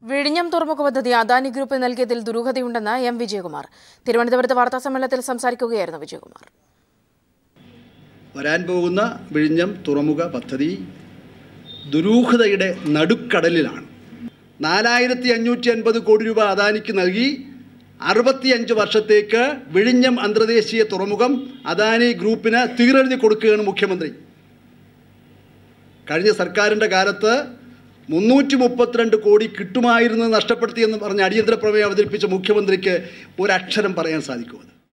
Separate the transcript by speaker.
Speaker 1: വിഴിഞ്ഞം തുറമുഖ പദ്ധതി അദാനി ഗ്രൂപ്പ് നൽകിയതിൽ ദുരൂഹതയുണ്ടെന്ന് എം വിജയകുമാർ തിരുവനന്തപുരത്ത് വാർത്താസമ്മേളനത്തിൽ സംസാരിക്കുകയായിരുന്നു വിജയകുമാർ
Speaker 2: വരാൻ പോകുന്ന വിഴിഞ്ഞം തുറമുഖ പദ്ധതി ദുരൂഹതയുടെ നടുക്കടലിലാണ് നാലായിരത്തി അഞ്ഞൂറ്റി അൻപത് കോടി രൂപ അദാനിക്ക് നൽകി അറുപത്തിയഞ്ച് വർഷത്തേക്ക് വിഴിഞ്ഞം അന്തർദേശീയ തുറമുഖം അദാനി ഗ്രൂപ്പിന് തീരെഴുതി കൊടുക്കുകയാണ് മുഖ്യമന്ത്രി കഴിഞ്ഞ സർക്കാരിൻ്റെ കാലത്ത് മുന്നൂറ്റി മുപ്പത്തിരണ്ട് കോടി കിട്ടുമായിരുന്നു നഷ്ടപ്പെടുത്തിയെന്ന് പറഞ്ഞ് അടിയന്തര പ്രമേയം അവതരിപ്പിച്ച മുഖ്യമന്ത്രിക്ക് ഒരക്ഷരം പറയാൻ സാധിക്കുമോ